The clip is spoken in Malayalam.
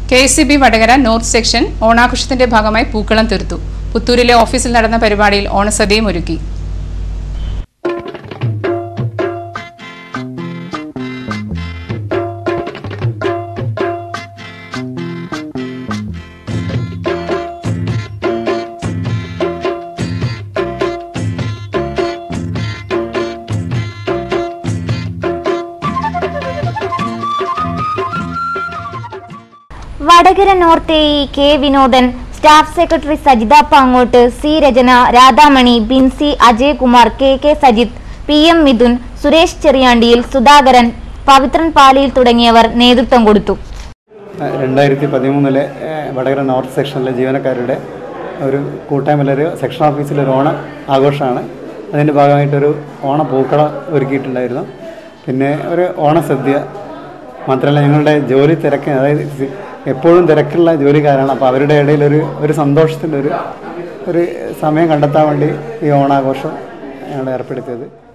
K S C B Vadakara north section ഓണാഘോഷത്തിന്റെ ഭാഗമായി പൂക്കളം തീർത്തു പുത്തൂരിലെ ഓഫീസിൽ നടന്ന പരിപാടിയിൽ ഓണസദ്യയും ഒരുക്കി Vadakara north A K Vinodan staff secretary Sajitha Pangod C Rachana Radhamani Binsy Ajayakumar K K Sajith P M Mithun Suresh ചെറിയാണ്ടിയിൽ സുധാകരൻ പവിത്രൻ പാലിയിൽ തുടങ്ങിയവർ നേതൃത്വം കൊടുത്തു രണ്ടായിരത്തി പതിമൂന്നിലെ വടകര നോർത്ത് സെക്ഷനിലെ ജീവനക്കാരുടെ ഒരു കൂട്ടായ്മയിലെ ഒരു സെക്ഷൻ ഓഫീസിലെ ഒരു ഓണം ആഘോഷമാണ് അതിൻ്റെ ഭാഗമായിട്ടൊരു ഓണ പൂക്കള ഒരുക്കിയിട്ടുണ്ടായിരുന്നു പിന്നെ ഒരു ഓണസദ്യ മാത്രമല്ല ഞങ്ങളുടെ ജോലി തിരക്ക് അതായത് സി- എപ്പോഴും തിരക്കുള്ള ജോലിക്കാരാണ് അപ്പോൾ അവരുടെ ഇടയിൽ ഒരു ഒരു സന്തോഷത്തിൻ്റെ ഒരു ഒരു സമയം കണ്ടെത്താൻ വേണ്ടി ഈ ഓണാഘോഷം ഞങ്ങൾ ഏർപ്പെടുത്തിയത്